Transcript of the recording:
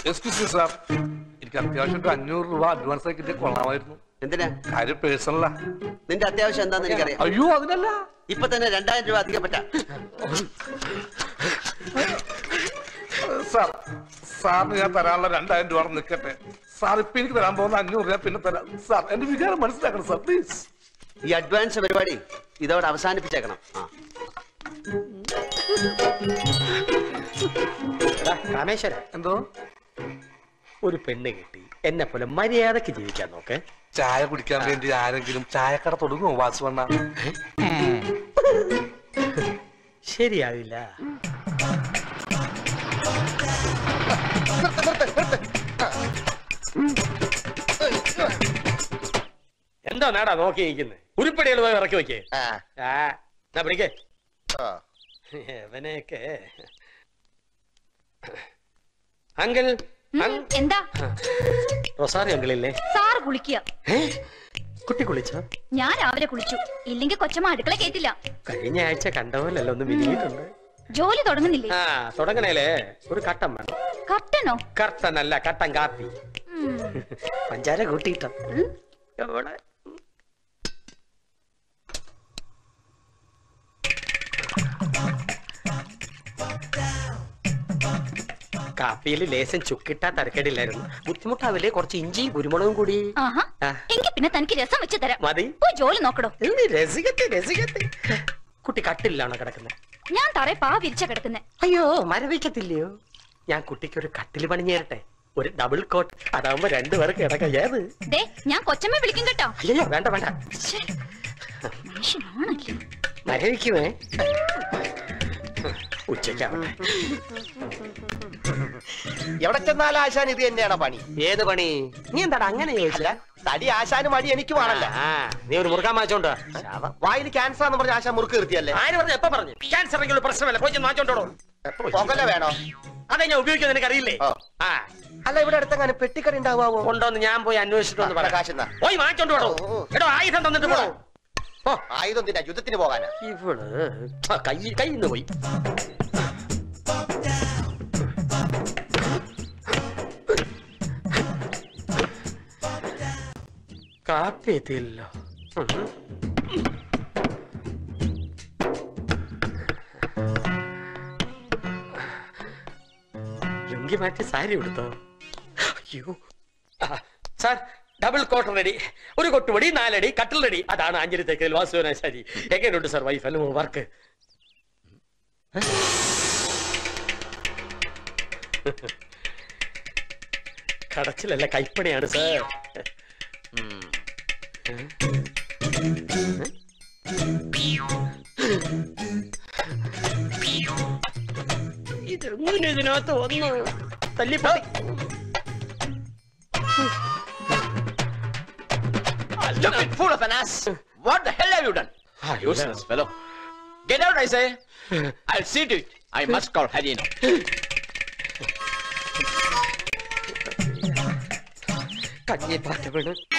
Excuse sir എനിക്ക് അത്യാവശ്യം ഒരു അഞ്ഞൂറ് രൂപ അഡ്വാൻസ് ആയി കിട്ടിയ കൊള്ളാമായിരുന്നു എന്തിനാ കാര്യം പേഴ്സണലാ നിന്റെ അത്യാവശ്യം എന്താന്ന് എനിക്കറിയാം അയ്യോ അതിനല്ല ഇപ്പൊ തന്നെ രണ്ടായിരം രൂപ അധികം പറ്റാ സാർ സാറിന് ഞാൻ തരാനുള്ള രണ്ടായിരം രൂപ അവിടെ നിൽക്കട്ടെ സാർ ഇപ്പൊ എനിക്ക് തരാൻ പോകുന്ന അഞ്ഞൂറ് രൂപ പിന്നെ തരാം സാർ എന്റെ വികാരം മനസ്സിലാക്കണം സാർ പ്ലീസ് ഈ അഡ്വാൻസ് പരിപാടി ഇതോടെ അവസാനിപ്പിച്ചേക്കണം ആ. രാമേശ്വര എന്തോ ഒരു പെണ്ണ് കിട്ടി എന്നെ പോലെ മര്യാദക്ക് ജീവിക്കാൻ നോക്ക് ചായ കുടിക്കാൻ വേണ്ടി ആരെങ്കിലും ചായക്കട തുടങ്ങുമോ വാസുവണ്ണ ശരിയാവില്ല എന്താ നേടാ നോക്കി നിൽക്കുന്നത് ഉരുപ്പടികൾ പോയി ഇറക്കി വെക്കേ ആ, ആ എന്നാ പിടിക്കേ ആ. അവനെയൊക്കെ അങ്കിൾ ഉം, എന്താ റൊസാറി അങ്കിളില്ലേ സാറ് കുളിക്കുക ഏ? കുട്ടി കുളിച്ചോ ഞാൻ രാവിലെ കുളിച്ചു ഇല്ലെങ്കിൽ കൊച്ചമ്മ അടുക്കള കേട്ടില്ല കഴിഞ്ഞ ആഴ്ച കണ്ട പോലല്ല ഒന്ന് മിനിങ്ങിയിട്ടുണ്ട് ജോലി തുടങ്ങുന്നില്ലേ ആ തുടങ്ങണേലേ ഒരു കട്ടൻ വേണം കട്ടനോ കർട്ടനല്ല കട്ടൻ കാപ്പി ഉം, പഞ്ചാര കൂട്ടിയിട്ടോ എവിടെ കാപ്പിയിൽ ലേശം ചുക്കിട്ടാ തരക്കേടില്ലായിരുന്നു ബുദ്ധിമുട്ടാവില്ലേ കുറച്ച് ഇഞ്ചിയും കുരുമുളകും കൂടി ആഹാ ആ. എങ്കിൽ പിന്നെ തനിക്ക് രസം വെച്ച് തരാം മതി പോയി ജോലി നോക്കടോ എന്ത് രസികത്തെ രസികത്തെ കുട്ടി കട്ടിലാണോ കിടക്കുന്നത് ഞാൻ തറയെ പാ വിരിച്ച കിടക്കുന്നെ അയ്യോ മരവിക്കത്തില്ലയോ ഞാൻ കുട്ടിക്ക് ഒരു കട്ടിൽ പണിഞ്ഞു തരട്ടെ ഒരു ഡബിൾ കോട്ട് അതാവുമ്പോ രണ്ടുപേർക്ക് കിടക്കാം ഏത് ദേ ഞാൻ കൊച്ചമ്മ വിളിക്കും കേട്ടോ അയ്യോ വേണ്ട വേണ്ട ശ്ശേ, മനുഷ്യനാണല്ലേ മരവിക്കുമേ ഉച്ചയ്ക്കാവട്ടെ എവിടെ ചെന്നാലും ആശാൻ ഇത് തന്നെയാണ് പണി ഏത് പണി നീ എന്താടാ അങ്ങനെ അല്ല ചോദിച്ചില്ല തടി ആശാന് മടി എനിക്ക് വേണല്ലോ ആ നീ ഒരു മുറുക്കാൻ വാങ്ങിച്ചോണ്ടോ വായിൽ ക്യാൻസർ എന്ന് പറഞ്ഞ ആശാൻ മുറുക്ക് നിർത്തിയല്ലേ ആര് പറഞ്ഞു എപ്പ പറഞ്ഞു ക്യാൻസർ എങ്കിലും പ്രശ്നമല്ല പോയി ചെന്ന് വാങ്ങിച്ചോണ്ടോ പുകല വേണോ അതെ ഞാൻ ഉപയോഗിക്കുന്നത് നിനക്ക് അറിയില്ലേ ഓ. ആ അല്ല ഇവിടെ അടുത്തെങ്ങനെ പെട്ടിക്കട ഉണ്ടാവാവോ കൊണ്ടോന്ന് ഞാൻ പോയി അന്വേഷിച്ചിട്ട് വന്ന് ആ, പറയാം കാശ് എന്നാ? പോയി വാങ്ങിച്ചോണ്ട് പോടോ ഓ, ഓ. എടോ ആയുധം തന്നിട്ട് പോടോ ഓ ആയുധം തിന്നാ യുദ്ധത്തിന് പോകാനാ ഇവള് ആ, കൈ കയ്യിന്ന് പോയി കാപ്പി എത്തിയില്ലോ ലുങ്കി മാറ്റി സാരി എടുത്തോ അയ്യോ ആ, സാർ ഡബിൾ കോട്ടർ റെഡി ഒരു കൊട്ടുപടി നാലടി കട്ടിൽ റെഡി അതാണ് അഞ്ചരി തേക്കൽ വാസുവനാശാരി എങ്ങനെയുണ്ട് സാർ വൈഫ് അല്ല വർക്ക് കടച്ചിലല്ല കൈപ്പണിയാണ് സാർ ഇതെങ്ങനെ ഇതിനകത്ത് വന്നു തല്ലിപ്പോ Stupid fool of an ass! What the hell have you done? Useless fellow. Get out, I say. I'll see to it. I must call Harino. കഞ്ഞി പാട്ട് വീണ്